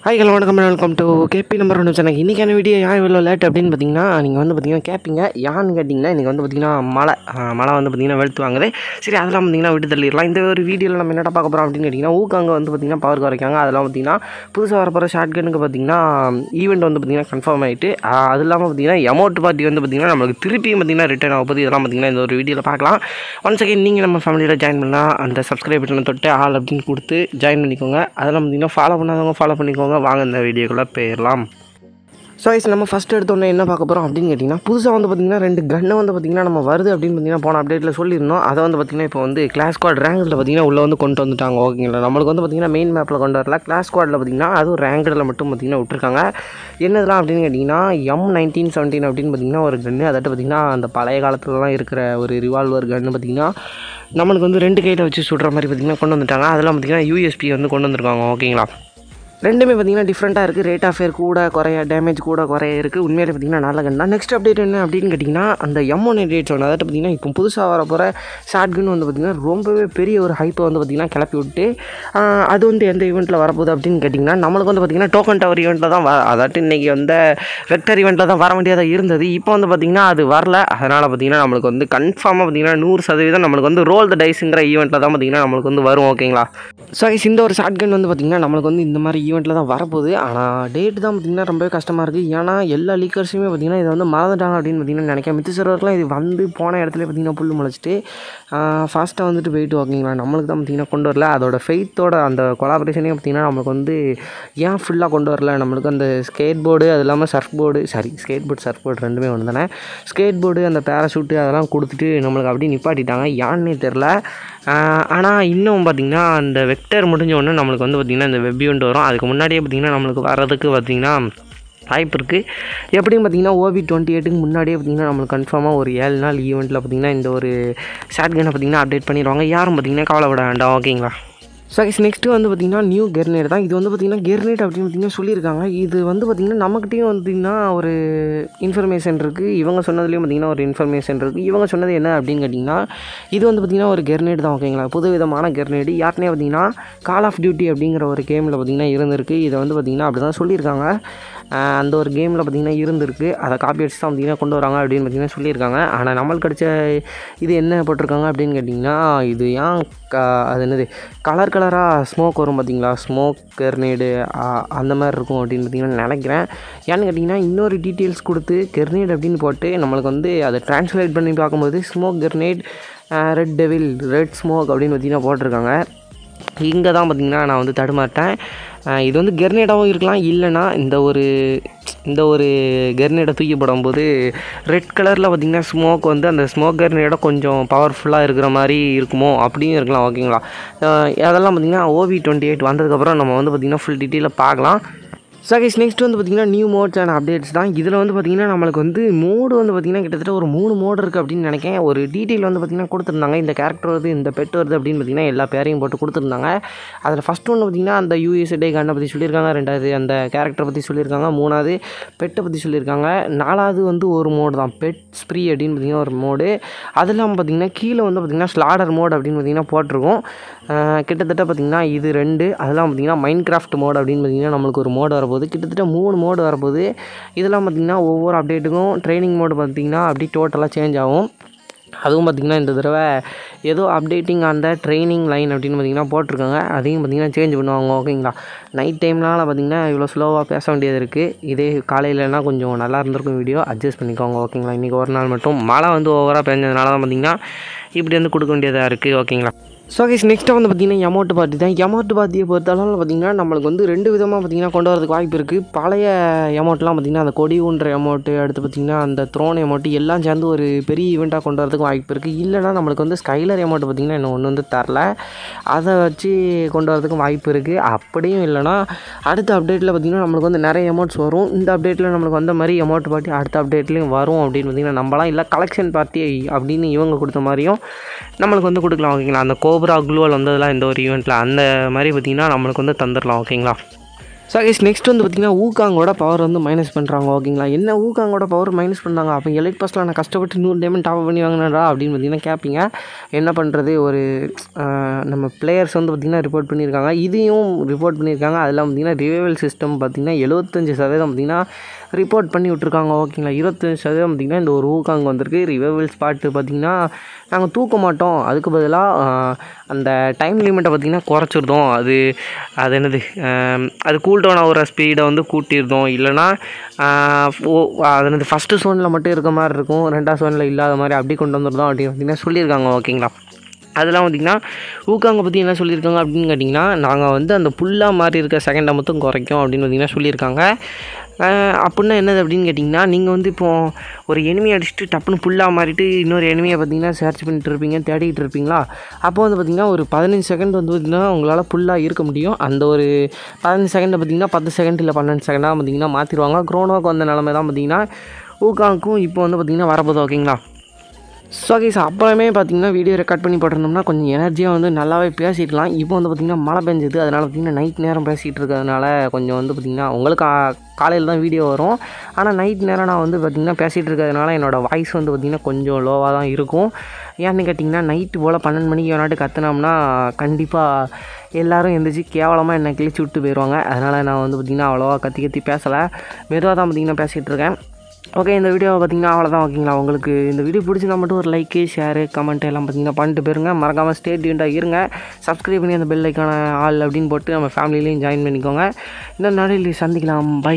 Hi hello வணக்கம் welcome to K நம்பர் number channel இன்றைக்கான வீடியோ ஏன் இவ்வளோ லேட் அப்படின்னு பார்த்தீங்கன்னா நீங்கள் வந்து பார்த்தீங்கன்னா கேட்பீங்க யான்னு கேட்டிங்கன்னா இன்றைக்கி வந்து பார்த்தீங்கன்னா மழை ஆஹ் மழை வந்து பார்த்தீங்கன்னா வெளுத்து வாங்குது சரி அதெல்லாம் பார்த்தீங்கன்னா விட்டு தள்ளிடலாம் இந்த ஒரு வீடியோவில் நம்ம என்னடா பார்க்க போகிறோம் அப்படின்னு கேட்டிங்கன்னா ஊக்காங்க வந்து பார்த்தீங்கன்னா பவர் குறைக்காங்க அதெல்லாம் பார்த்தீங்கன்னா புதுசாக வரப்போகிற ஷார்ட் கனுக்கு பார்த்தீங்கன்னா ஈவெண்ட் வந்து பார்த்தீங்கன்னா கன்ஃபார்ம் ஆகிட்டு அது இல்லாமல் பார்த்தீங்கன்னா எமௌண்ட் பார்ட்டி வந்து பார்த்தீங்கன்னா நம்மளுக்கு திருப்பியும் பார்த்தீங்கன்னா ரிட்டர்ன் ஆக போகுது இதெல்லாம் பார்த்தீங்கன்னா இந்த ஒரு வீடியோவில் பார்க்கலாம் ஒன் செகண்ட் நீங்கள் நம்ம ஃபேமிலியில் ஜாயின் பண்ணலாம் அந்த சப்ஸ்கிரைப் பட்டனை தொட்டு ஆல் அப்படின்னு கொடுத்து ஜாயின் பண்ணிக்கோங்க அதெல்லாம் பார்த்தீங்கன்னா ஃபாலோ பண்ணாதவங்க ஃபாலோ பண்ணிக்கோங்க வாங்க இந்த வீடியோக்குள்ளே போயிடலாம் ஸோ ஐஸ் நம்ம ஃபஸ்ட் எடுத்தோன்னே என்ன பார்க்க போகிறோம் அப்படின்னு கேட்டிங்கன்னா புதுசாக வந்து பார்த்திங்கன்னா ரெண்டு கன்னை வந்து பார்த்திங்கன்னா நம்ம வருது அப்படின்னு பார்த்தீங்கன்னா போன அப்டேட்டில் சொல்லியிருந்தோம் அதை வந்து பார்த்திங்கன்னா இப்போ வந்து கிளாஸ் ஸ்குவாட் ரேங்கில் பார்த்திங்கன்னா உள்ளே வந்து கொண்டு வந்துட்டாங்க ஓகேங்களா நம்மளுக்கு வந்து பார்த்திங்கன்னா மெயின் மேப்பில் கொண்டு வரல கிளாஸ் ஸ்குவாடில் பார்த்திங்கன்னா அதுவும் ரேங்கில் மட்டும் பார்த்திங்கன்னா விட்டுருக்காங்க என்னதெல்லாம் அப்படின்னு கேட்டிங்கன்னா எம் நைன்டீன் செவன்டீன் அப்படின்னு பார்த்திங்கன்னா ஒரு கன்று அதாட்டு பார்த்திங்கன்னா அந்த பழைய காலத்துலலாம் இருக்கிற ஒரு ரிவால்வர் கன்று பார்த்திங்கன்னா நம்மளுக்கு வந்து ரெண்டு கையில் வச்சு சுடுற மாதிரி பார்த்திங்கன்னா கொண்டு வந்துட்டாங்க அதெல்லாம் பார்த்திங்கன்னா யூஎஸ்பி வந்து கொண்டு வந்திருக்காங்க ஓகேங்களா ரெண்டுமே பார்த்தீங்கன்னா டிஃப்ரெண்ட்டாக இருக்குது ரேட் ஆஃப் ஃபேர் கூட குறைய டேமேஜ் கூட குறைய இருக்குது உண்மையிலே பார்த்தீங்கன்னா நல்ல கன் தான் நெக்ஸ்ட் அப்டேட் என்ன அப்படின்னு கேட்டிங்கன்னா அந்த எம் ஒன் எயிட் ஒன் அதாவது பார்த்தீங்கன்னா இப்போ புதுசாக வர போகிற ஷார்ட் கன் வந்து பார்த்திங்கன்னா ரொம்பவே பெரிய ஒரு ஹைப்பை வந்து பார்த்திங்கன்னா கிளப்பி விட்டு ஆஹ், அது வந்து எந்த ஈவெண்ட்டில் வரப்போகுது அப்படின்னு கேட்டிங்கன்னா நம்மளுக்கு வந்து பார்த்திங்கன்னா டோக்கன் டவர் ஈவெண்ட்டில் தான் வ அதாட்டு இன்றைக்கி வந்து வெக்டர் ஈவெண்ட்டில் தான் வர வேண்டியதாக இருந்தது இப்போ வந்து பார்த்திங்கன்னா அது வரல அதனால் பார்த்திங்கன்னா நம்மளுக்கு வந்து கன்ஃபார்மாக பார்த்திங்கன்னா நூறு சதவீதம் நம்மளுக்கு வந்து ரோல் த டைஸுங்கிற ஈவெண்ட்டில் தான் பார்த்திங்கன்னா நம்மளுக்கு வந்து வரும் ஓகேங்களா ஸோ இந்த ஒரு ஷார்ட் கன் வந்து பார்த்திங்கன்னா நம்மளுக்கு வந்து இந்த மாதிரி ஈவெண்ட்டில் தான் வரப்போகுது ஆனால் டேட் தான் பார்த்திங்கன்னா ரொம்பவே கஷ்டமாக இருக்குது ஏன்னா எல்லா லீக்கர்ஸுமே பார்த்திங்கன்னா இதை வந்து மறந்துட்டாங்க அப்படின்னு பார்த்திங்கன்னா நினைக்கிறேன் மித்த சர்வர்லாம் இது வந்து போன இடத்துல பார்த்திங்கன்னா புல் முளைச்சிட்டு ஃபாஸ்ட்டாக வந்துட்டு போயிட்டு ஓகேங்களா நம்மளுக்கு தான் பார்த்திங்கன்னா கொண்டு வரல அதோட ஃபெய்த்தோட அந்த கொலாபரேஷனே பார்த்திங்கன்னா நம்மளுக்கு வந்து ஏன் ஃபுல்லாக கொண்டு வரல நம்மளுக்கு அந்த ஸ்கேட் போர்டு அது இல்லாமல் surfboard sorry skateboard surfboard ரெண்டுமே ஒன்று தானே ஸ்கேட் போர்டு அந்த பேராஷூட்டு அதெல்லாம் கொடுத்துட்டு நம்மளுக்கு அப்படியே நிப்பாட்டிட்டாங்க ஏன்னே தெரில ஆனால் இன்னும் பார்த்திங்கன்னா அந்த வெக்டர் முடிஞ்ச உடனே நம்மளுக்கு வந்து பார்த்திங்கன்னா இந்த வெப் ஈவெண்ட் வரும் அதுக்கு முன்னாடியே பார்த்திங்கன்னா நம்மளுக்கு வர்றதுக்கு பார்த்திங்கன்னா வாய்ப்பு இருக்குது எப்படியும் பார்த்திங்கன்னா ஓபி டுவெண்ட்டி எயிட்டுக்கு முன்னாடியே பார்த்திங்கன்னா நம்மளுக்கு கன்ஃபார்மாக ஒரு ஏழு நாள் ஈவெண்ட்டில் பார்த்திங்கன்னா இந்த ஒரு ஷார்ட் கனை பார்த்திங்கன்னா அப்டேட் பண்ணிடுவாங்க யாரும் பார்த்திங்கன்னா கவலைப்பட வேண்டாம் ஓகேங்களா ஸோ நெக்ஸ்ட்டு வந்து பார்த்திங்கன்னா நியூ கெர்னேட் தான் இது வந்து பார்த்திங்கன்னா கெர்னேட் அப்படின்னு பார்த்திங்கன்னா சொல்லியிருக்காங்க இது வந்து பார்த்திங்கன்னா நம்மக்கிட்டேயும் வந்து பார்த்திங்கன்னா ஒரு இன்ஃபர்மேஷன் இருக்குது இவங்க சொன்னதுலேயும் பார்த்திங்கன்னா ஒரு இன்ஃபர்மேஷன் இருக்குது இவங்க சொன்னது என்ன அப்படின்னு கேட்டிங்கன்னா இது வந்து பார்த்திங்கன்னா ஒரு கெர்னேட் தான் ஓகேங்களா புது விதமான கெர்னேடு யாருனே பார்த்திங்கன்னா கால் ஆஃப் டியூட்டி அப்படிங்கிற ஒரு கேமில் பார்த்திங்கன்னா இருந்திருக்கு இதை வந்து பார்த்திங்கன்னா அப்படி தான் சொல்லியிருக்காங்க ஆஹ் அந்த ஒரு கேமில் பார்த்திங்கன்னா இருந்திருக்கு அதை காப்பி அடிச்சு தான் பார்த்திங்கன்னா கொண்டு வராங்க அப்படின்னு பார்த்திங்கன்னா சொல்லியிருக்காங்க ஆனால் நம்மளுக்கு கிடைச்ச இது என்ன போட்டிருக்காங்க அப்படின்னு கேட்டிங்கன்னா இது ஏன் க அது என்னது கலர் கலராக ஸ்மோக் வரும் பார்த்தீங்களா ஸ்மோக் கெர்னேடு அந்த மாதிரி இருக்கும் அப்படின்னு பார்த்தீங்கன்னா நினைக்கிறேன் ஏன்னு கேட்டிங்கன்னா இன்னொரு டீட்டெயில்ஸ் கொடுத்து கெர்னேட் அப்படின்னு போட்டு நம்மளுக்கு வந்து அதை ட்ரான்ஸ்லேட் பண்ணி பார்க்கும்போது smoke grenade red devil red smoke அப்படின்னு பார்த்தீங்கன்னா போட்டிருக்காங்க இங்கே தான் பார்த்தீங்கன்னா நான் வந்து தடுமாட்டேன் அஹ் இது வந்து கெர்னேடாகவும் இருக்கலாம் இல்லைன்னா இந்த ஒரு இந்த ஒரு கெர்னேடை தூக்கி போடும்போது ரெட் கலரில் பார்த்திங்கன்னா ஸ்மோக் வந்து அந்த ஸ்மோக் கெர்னேடை கொஞ்சம் பவர்ஃபுல்லாக இருக்கிற மாதிரி இருக்குமோ அப்படியும் இருக்கலாம் ஓகேங்களா அஹ் அதெல்லாம் பார்த்திங்கன்னா ஓவி டுவெண்ட்டி எயிட் வந்ததுக்கப்புறம் நம்ம வந்து பார்த்திங்கன்னா ஃபுல் டீட்டெயிலில் பார்க்கலாம் ஸோ கைஸ் நெக்ஸ்ட் வந்து பார்த்திங்கன்னா நியூ மோட்ஸ் அண்ட் அப்டேட்ஸ் தான் இதில் வந்து பார்த்திங்கன்னா நம்மளுக்கு வந்து மோடு வந்து பார்த்திங்கன்னா கிட்டத்தட்ட ஒரு மூணு மோடு இருக்குது அப்படின்னு நினைக்கிறேன் ஒரு டீட்டெயில் வந்து பார்த்திங்கன்னா கொடுத்துருந்தாங்க இந்த கேரக்டர் வருது இந்த பெட் வருது அப்படின்னு பார்த்திங்கன்னா எல்லா பேரையும் போட்டு கொடுத்துருந்தாங்க அதில் ஃபஸ்ட் ஒன்று பார்த்திங்கன்னா அந்த யூஎஸ்ஏ கண்ணை பற்றி சொல்லியிருக்காங்க ரெண்டாவது அந்த கேரக்டரை பற்றி சொல்லியிருக்காங்க மூணாவது பெட்டை பற்றி சொல்லியிருக்காங்க நாலாவது வந்து ஒரு மோடு தான் பெட் ஸ்ப்ரீ அப்படின்னு பார்த்திங்கன்னா ஒரு மோடு அது இல்லாமல் பார்த்திங்கன்னா கீழே வந்து பார்த்திங்கன்னா ஸ்லாடர் மோட் அப்படின்னு பார்த்திங்கன்னா போட்டிருக்கோம் அஹ் கிட்டத்தட்ட பார்த்திங்கன்னா இது ரெண்டு அதெல்லாம் பார்த்திங்கன்னா மைண்ட் கிராஃப்ட் மோட் அப்படின்னு பார்த்திங்கன்னா நம்மளுக்கு ஒரு மோடு வரப்போகுது கிட்டத்தட்ட மூணு மோடு வரப்போகுது இதெல்லாம் பார்த்திங்கன்னா ஒவ்வொரு அப்டேட்டுக்கும் ட்ரைனிங் மோடு பார்த்திங்கன்னா அப்படி டோட்டலாக சேஞ்ச் ஆகும் அதுவும் பார்த்திங்கன்னா இந்த தடவை ஏதோ அப்டேட்டிங் அந்த ட்ரைனிங் லைன் அப்படின்னு பார்த்திங்கன்னா போட்டிருக்காங்க அதையும் பார்த்திங்கன்னா சேஞ்ச் பண்ணுவாங்க ஓகேங்களா நைட் டைம்னால பார்த்திங்கன்னா இவ்வளோ ஸ்லோவாக பேச வேண்டியது இருக்குது இதே காலையிலனா கொஞ்சம் நல்லா இருந்திருக்கும் வீடியோ அட்ஜஸ்ட் பண்ணிக்கோங்க ஓகேங்களா இன்றைக்கி ஒரு நாள் மட்டும் மழை வந்து ஓவராக பெஞ்சதுனால தான் பார்த்திங்கன்னா இப்படி வந்து கொடுக்க வேண்டியதாக இருக்குது ஓகேங்களா ஸோ கைஸ் நெக்ஸ்ட்டு வந்து பார்த்திங்கன்னா எமௌண்ட் பார்ட்டி தான் எமௌண்ட் பார்ட்டியை பொறுத்தளவில் பார்த்திங்கன்னா நம்மளுக்கு வந்து ரெண்டு விதமாக பார்த்திங்கன்னா கொண்டு வரதுக்கு வாய்ப்பு இருக்குது பழைய எமௌண்ட்லாம் பார்த்திங்கன்னா அந்த கொடி ஊன்ற எமௌண்ட்டு அடுத்து பார்த்திங்கன்னா அந்த த்ரோன் எமௌண்ட்டு எல்லாம் சேர்ந்து ஒரு பெரிய ஈவெண்ட்டாக கொண்டு வரதுக்கு வாய்ப்பு இருக்குது இல்லைனா நம்மளுக்கு வந்து ஸ்கைலர் எமௌண்ட் பார்த்திங்கன்னா இன்னும் ஒன்று வந்து தரல அதை வச்சு கொண்டு வரதுக்கும் வாய்ப்பு இருக்குது அப்படியும் இல்லைனா அடுத்த அப்டேட்டில் பார்த்திங்கன்னா நம்மளுக்கு வந்து நிறைய எமௌண்ட்ஸ் வரும் இந்த அப்டேட்டில் நம்மளுக்கு வந்த மாதிரி எமௌண்ட் பார்ட்டி அடுத்த அப்டேட்லேயும் வரும் அப்படின்னு பார்த்திங்கன்னா நம்பலாம் இல்லை கலெக்ஷன் பார்ட்டி அப்படின்னு இவங்க கொடுத்த மாதிரியும் நம்மளுக்கு வந்து கொடுக்கலாம் ஓகேங்களா அந்த கோப்ரா குளோவல் வந்ததெல்லாம் இந்த ஒரு ஈவெண்ட்டில் அந்த மாதிரி பார்த்திங்கன்னா நம்மளுக்கு வந்து தந்துடலாம் ஓகேங்களா ஸோ கைஸ் நெக்ஸ்ட் வந்து பார்த்திங்கன்னா ஊக்காங்கோட பவர் வந்து மைனஸ் பண்ணுறாங்க ஓகேங்களா என்ன ஊக்காங்கோட பவர் மைனஸ் பண்ணாங்க அப்போ எலைட் பாஸில் நான் கஷ்டப்பட்டு நூறு டைமண்ட் டாப் பண்ணி வாங்கினடா அப்படின்னு பார்த்தீங்கன்னா கேட்பீங்க என்ன பண்ணுறது ஒரு ஆஹ், நம்ம பிளேயர்ஸ் வந்து பார்த்திங்கன்னா ரிப்போர்ட் பண்ணியிருக்காங்க இதையும் ரிப்போர்ட் பண்ணியிருக்காங்க அதெல்லாம் பார்த்திங்கன்னா ரிவைவல் சிஸ்டம் பார்த்திங்கன்னா எழுபத்தஞ்சு சதவீதம் பார்த்திங்கன்னா ரிப்போர்ட் பண்ணி விட்ருக்காங்க ஓகேங்களா இருபத்தஞ்சு சதவீதம் பார்த்திங்கன்னா இந்த ஒரு ஊக்காங்க வந்திருக்கு ரிவைவல் ஸ்பாட்டு பார்த்திங்கன்னா நாங்கள் தூக்க மாட்டோம் அதுக்கு பதிலாக அந்த டைம் லிமிட்டை பார்த்திங்கன்னா குறைச்சிருந்தோம் அது அது என்னது ஆம், அது கூல் டவுன் ஆகிற ஸ்பீடை வந்து கூட்டியிருந்தோம் இல்லைனா ஓ அது என்னது ஃபஸ்ட்டு சோனில் மட்டும் இருக்க மாதிரி இருக்கும் ரெண்டாவது சோனில் இல்லாத மாதிரி அப்படி கொண்டு வந்துருந்தோம் அப்படின்னு பார்த்திங்கன்னா சொல்லியிருக்காங்க ஓகேங்களா அதெல்லாம் பார்த்திங்கன்னா ஊக்காங்க பற்றி என்ன சொல்லியிருக்காங்க அப்படின்னு கேட்டிங்கன்னா நாங்கள் வந்து அந்த புல்லாக மாதிரி இருக்க செகண்டை மட்டும் குறைக்கும் அப்படின்னு பார்த்திங்கன்னா சொல்லியிருக்காங்க ஆஹ் அப்படின்னா என்னது அப்படின்னு கேட்டிங்கன்னா நீங்கள் வந்து இப்போ ஒரு எனிமி அடிச்சுட்டு டப்புன்னு புல்லாக மாறிட்டு இன்னொரு எனிமியை பார்த்தீங்கன்னா சர்ச் பண்ணிட்டு இருப்பீங்க தேடிட்டு இருப்பீங்களா அப்போ வந்து பார்த்திங்கன்னா ஒரு பதினஞ்சு செகண்ட் வந்து பார்த்திங்கன்னா உங்களால் ஃபுல்லாக இருக்க முடியும் அந்த ஒரு பதினஞ்சு செகண்டை பார்த்திங்கன்னா பத்து செகண்ட் இல்லை பன்னெண்டு செகண்டாக பார்த்திங்கன்னா மாற்றிடுவாங்க க்ரோனோவுக்கு வந்த நிலமை தான் பார்த்திங்கன்னா ஊக்காங்க்கும் இப்போ வந்து பார்த்திங்கன்னா வரப்போகுது ஓகேங்களா ஸோ கைஸ் அப்புறமே பார்த்தீங்கன்னா வீடியோ ரெக்கார்ட் பண்ணி போட்டிருந்தோம்னா கொஞ்சம் எனர்ஜியாக வந்து நல்லாவே பேசிக்கலாம் இப்போ வந்து பார்த்திங்கன்னா மழை பெஞ்சது அதனால் பார்த்திங்கன்னா நைட் நேரம் பேசிகிட்டு இருக்கிறதுனால கொஞ்சம் வந்து பார்த்திங்கன்னா உங்களுக்கு காலையில் தான் வீடியோ வரும் ஆனால் நைட் நேரம் நான் வந்து பார்த்திங்கன்னா பேசிகிட்டு இருக்கிறதுனால என்னோடய வாய்ஸ் வந்து பார்த்திங்கன்னா கொஞ்சம் லோவாக தான் இருக்கும் ஏன்னு கேட்டிங்கன்னா நைட்டு போல் பன்னெண்டு மணிக்கு வேணாட்டு கத்துனோம்னா கண்டிப்பாக எல்லாரும் எந்திரிச்சு கேவலமாக என்னை கிழிச்சு விட்டு போயிடுவாங்க அதனால் நான் வந்து பார்த்திங்கன்னா அவ்வளோவா கத்தி கத்தி பேசலை மெதுவாக தான் பார்த்திங்கன்னா பேசிகிட்டு இருக்கேன் ஓகே இந்த வீடியோ பார்த்தீங்கன்னா அவ்வளோதான் ஓகேங்களா உங்களுக்கு இந்த வீடியோ பிடிச்சிருந்தா மட்டும் ஒரு லைக்கு ஷேரு கமெண்ட் எல்லாம் பார்த்தீங்கன்னா பண்ணிட்டு போயிருங்க மறக்காமல் ஸ்டே டியூண்டாக இருங்க சப்ஸ்கிரைப் பண்ணி அந்த பெல் ஐக்கான ஆள் அப்படின்னு போட்டு நம்ம ஃபேமிலிலையும் ஜாயின் பண்ணிக்கோங்க இந்த நாளில் சந்திக்கலாம் பை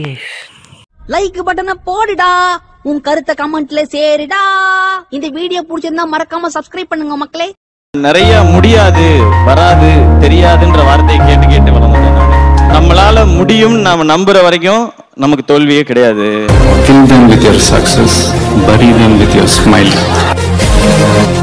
லைக் பட்டனை போடுடா உன் கருத்தை கமெண்ட்ல சேருடா இந்த வீடியோ பிடிச்சிருந்தா மறக்காம சப்ஸ்கிரைப் பண்ணுங்க மக்களே நிறைய முடியாது வராது தெரியாதுன்ற வார்த்தையை கேட்டு கேட்டு வளர்ந்துட்டேன் நானு. நம்மளால முடியும் நாம நம்புற வரைக்கும் நமக்கு தோல்வியே கிடையாது Kill them with your success, bury them with your smile.